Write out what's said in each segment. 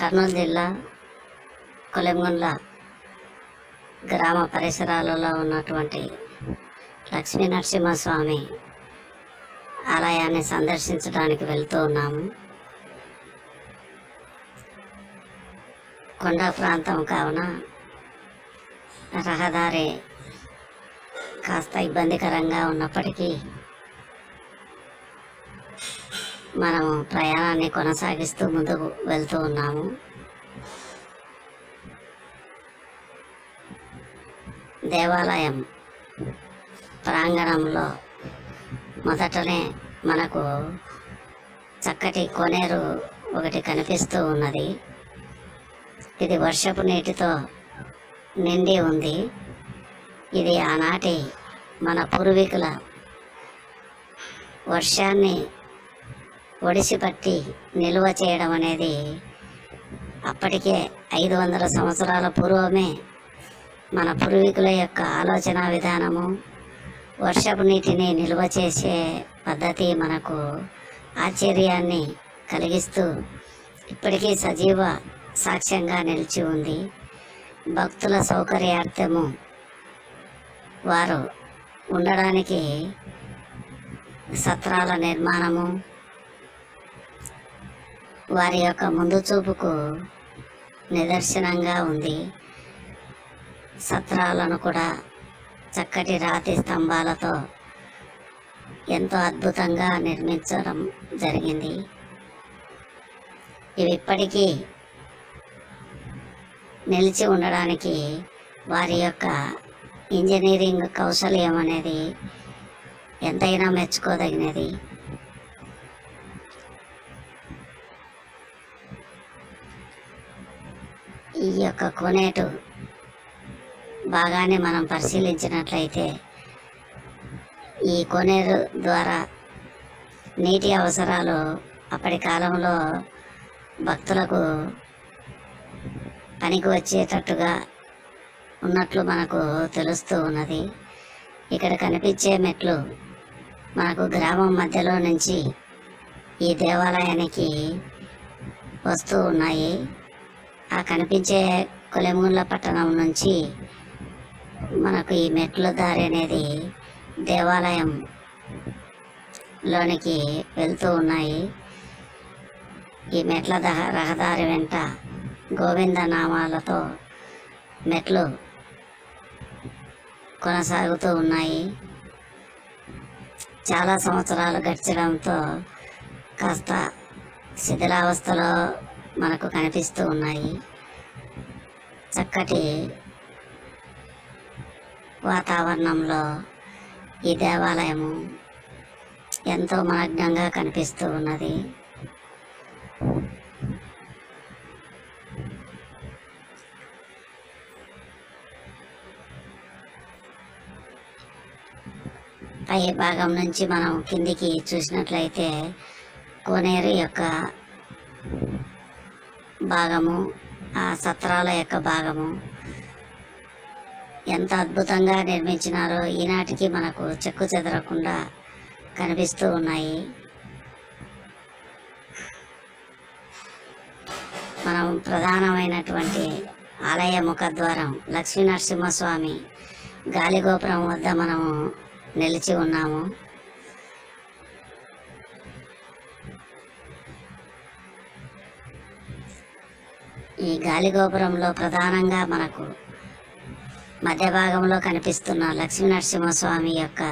కర్నూలు జిల్లా కొలెంగుండ్ల గ్రామ పరిసరాలలో ఉన్నటువంటి లక్ష్మీ నరసింహస్వామి ఆలయాన్ని సందర్శించడానికి వెళ్తూ ఉన్నాము కొండ ప్రాంతం కావున రహదారి కాస్త ఇబ్బందికరంగా ఉన్నప్పటికీ మనము ప్రయాణాన్ని కొనసాగిస్తూ ముందుకు వెళ్తూ ఉన్నాము దేవాలయం ప్రాంగణంలో మొదటనే మనకు చక్కటి కోనేరు ఒకటి కనిపిస్తూ ఉన్నది ఇది వర్షపు నీటితో నిండి ఉంది ఇది ఆనాటి మన పూర్వీకుల వర్షాన్ని ఒడిసిపట్టి నిల్వ చేయడం అనేది అప్పటికే ఐదు వందల సంవత్సరాల పూర్వమే మన పూర్వీకుల యొక్క ఆలోచన విధానము వర్షపు నీటిని నిల్వ చేసే పద్ధతి మనకు ఆశ్చర్యాన్ని కలిగిస్తూ ఇప్పటికీ సజీవ సాక్ష్యంగా నిలిచి ఉంది భక్తుల సౌకర్యార్థము వారు ఉండడానికి సత్రాల నిర్మాణము వారి యొక్క ముందు చూపుకు నిదర్శనంగా ఉంది సత్రాలను కూడా చక్కటి రాతి స్తంభాలతో ఎంతో అద్భుతంగా నిర్మించడం జరిగింది ఇవి ఇప్పటికీ నిలిచి ఉండడానికి వారి యొక్క ఇంజనీరింగ్ కౌశల్యం అనేది ఎంతైనా మెచ్చుకోదగినది ఈ యొక్క కొనేటు బాగానే మనం పరిశీలించినట్లయితే ఈ కొనేరు ద్వారా నీటి అవసరాలు అప్పటి కాలంలో భక్తులకు పనికి వచ్చేటట్టుగా ఉన్నట్లు మనకు తెలుస్తూ ఉన్నది ఇక్కడ కనిపించే మెట్లు మనకు గ్రామం మధ్యలో నుంచి ఈ దేవాలయానికి వస్తూ ఉన్నాయి ఆ కనిపించే కొలెముల పట్టణం నుంచి మనకు ఈ మెట్ల దారి అనేది దేవాలయం లోనికి వెళ్తూ ఉన్నాయి ఈ మెట్ల దహ- రహదారి వెంట గోవింద నామాలతో మెట్లు కొనసాగుతూ ఉన్నాయి చాలా సంవత్సరాలు గడిచడంతో కాస్త శిథిలావస్థలో మనకు కనిపిస్తూ ఉన్నాయి చక్కటి వాతావరణంలో ఈ దేవాలయము ఎంతో మనగ్నంగా కనిపిస్తూ ఉన్నది పై భాగం నుంచి మనం కిందికి చూసినట్లయితే కోనేరు యొక్క భాగము ఆ సత్రాల యొక్క భాగము ఎంత అద్భుతంగా నిర్మించినారో ఈనాటికి మనకు చెక్కు చెదరకుండా కనిపిస్తూ ఉన్నాయి మనం ప్రధానమైనటువంటి ఆలయ ముఖద్వారం లక్ష్మీ నరసింహస్వామి గాలిగోపురం వద్ద మనము నిలిచి ఉన్నాము ఈ గాలిగోపురంలో ప్రధానంగా మనకు మధ్య భాగంలో కనిపిస్తున్న లక్ష్మీ నరసింహస్వామి యొక్క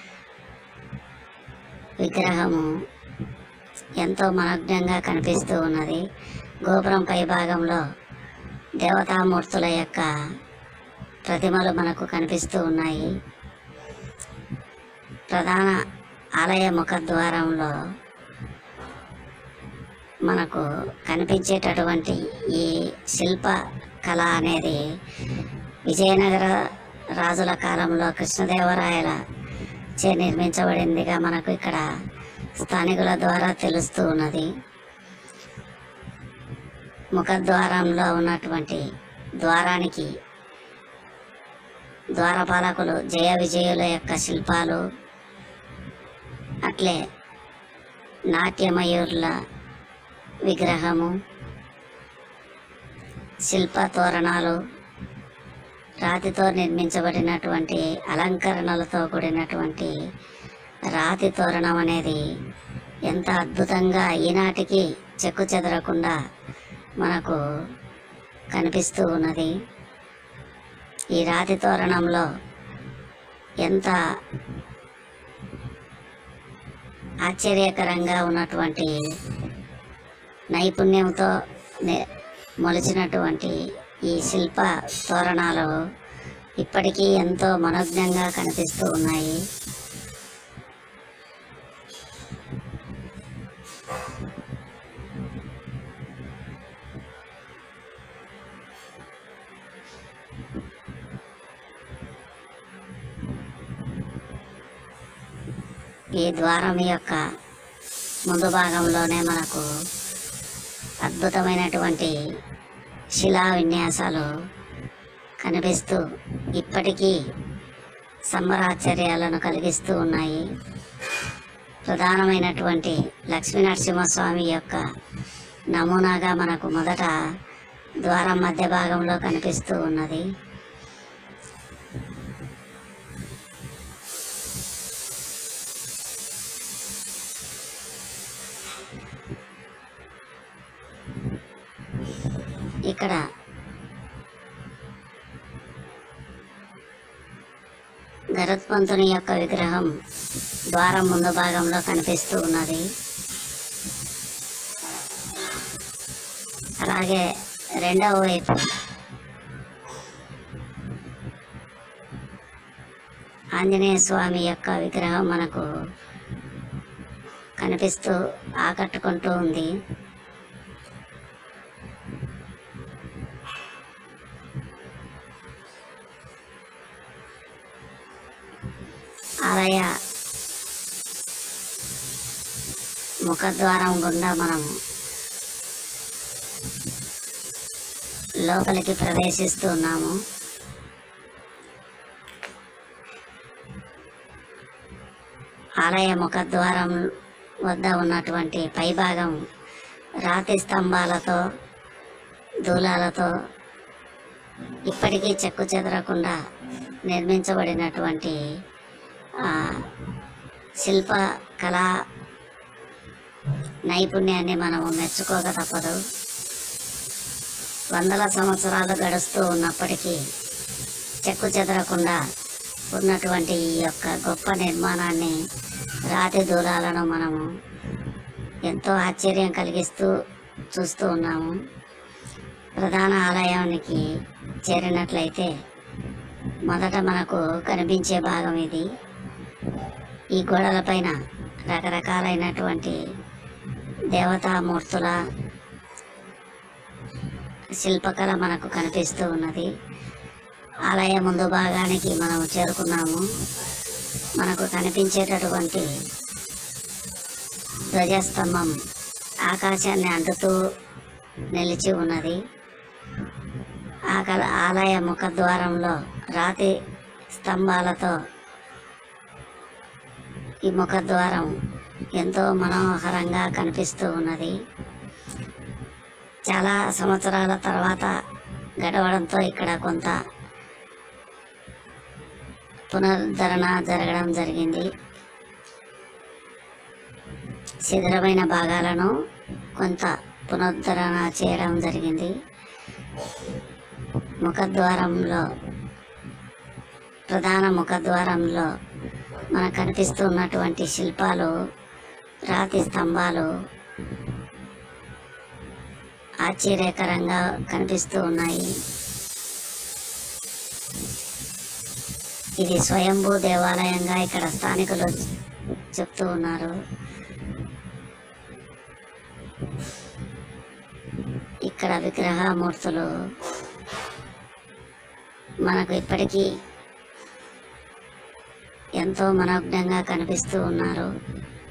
విగ్రహము ఎంతో మనగ్నంగా కనిపిస్తూ ఉన్నది గోపురం పై భాగంలో దేవతామూర్తుల యొక్క ప్రతిమలు మనకు కనిపిస్తూ ఉన్నాయి ప్రధాన ఆలయ ముఖద్వారంలో మనకు కనిపించేటటువంటి ఈ శిల్ప కళ అనేది విజయనగర రాజుల కాలంలో కృష్ణదేవరాయల చే నిర్మించబడిందిగా మనకు ఇక్కడ స్థానికుల ద్వారా తెలుస్తూ ఉన్నది ముఖద్వారంలో ఉన్నటువంటి ద్వారానికి ద్వారపాలకులు జయ విజయుల యొక్క శిల్పాలు అట్లే నాట్యమయూర్ల విగ్రహము శిల్ప తోరణాలు రాతితో నిర్మించబడినటువంటి అలంకరణలతో కూడినటువంటి రాతి తోరణం అనేది ఎంత అద్భుతంగా ఈనాటికి చెక్కు చెదరకుండా మనకు కనిపిస్తూ ఉన్నది ఈ రాతి తోరణంలో ఎంత ఆశ్చర్యకరంగా ఉన్నటువంటి నైపుణ్యంతో నే- మొలిచినటువంటి ఈ శిల్ప తోరణాలు ఇప్పటికీ ఎంతో మనోజ్ఞంగా కనిపిస్తూ ఉన్నాయి ఈ ద్వారం యొక్క ముందు భాగంలోనే మనకు అద్భుతమైనటువంటి శిలా విన్యాసాలు కనిపిస్తూ ఇప్పటికీ సంబరాశ్చర్యాలను కలిగిస్తూ ఉన్నాయి ప్రధానమైనటువంటి లక్ష్మీ నరసింహస్వామి యొక్క నమూనాగా మనకు మొదట ద్వారం మధ్య భాగంలో కనిపిస్తూ ఉన్నది ఇక్కడ గరుత్మంతుని యొక్క విగ్రహం ద్వారం ముందు భాగంలో కనిపిస్తూ ఉన్నది అలాగే రెండవ వైపు ఆంజనేయ స్వామి యొక్క విగ్రహం మనకు కనిపిస్తూ ఆకట్టుకుంటూ ఉంది ఆలయ ముఖద్వారం గుండా మనం లోపలికి ప్రవేశిస్తున్నాము ఆలయ ముఖద్వారం వద్ద ఉన్నటువంటి పైభాగం రాతి స్తంభాలతో దూలాలతో ఇప్పటికీ చెక్కు చెదరకుండా నిర్మించబడినటువంటి ఆ, శిల్ప కళా నైపుణ్యాన్ని మనము మెచ్చుకోక తప్పదు వందల సంవత్సరాలు గడుస్తూ ఉన్నప్పటికీ చెక్కు చెదరకుండా ఉన్నటువంటి ఈ యొక్క గొప్ప నిర్మాణాన్ని రాతి దూలాలను మనము ఎంతో ఆశ్చర్యం కలిగిస్తూ చూస్తూ ఉన్నాము ప్రధాన ఆలయానికి చేరినట్లయితే మొదట మనకు కనిపించే భాగం ఇది ఈ గోడలపైన రకరకాలైనటువంటి దేవతామూర్తుల శిల్పకళ మనకు కనిపిస్తూ ఉన్నది ఆలయ ముందు భాగానికి మనం చేరుకున్నాము మనకు కనిపించేటటువంటి ధ్వజస్తంభం ఆకాశాన్ని అంటుతూ నిలిచి ఉన్నది ఆకల ఆలయ ముఖద్వారంలో రాతి స్తంభాలతో ఈ ముఖద్వారం ఎంతో మనోహరంగా కనిపిస్తూ ఉన్నది చాలా సంవత్సరాల తర్వాత గడవడంతో ఇక్కడ కొంత పునరుద్ధరణ జరగడం జరిగింది శిథిలమైన భాగాలను కొంత పునరుద్ధరణ చేయడం జరిగింది ముఖద్వారంలో ప్రధాన ముఖద్వారంలో మనకు కనిపిస్తున్నటువంటి శిల్పాలు రాతి స్తంభాలు ఆశ్చర్యకరంగా కనిపిస్తూ ఉన్నాయి ఇది స్వయంభూ దేవాలయంగా ఇక్కడ స్థానికులు చెప్తూ ఉన్నారు ఇక్కడ విగ్రహమూర్తులు మనకు ఇప్పటికీ ఎంతో మనోజ్ఞంగా కనిపిస్తూ ఉన్నారు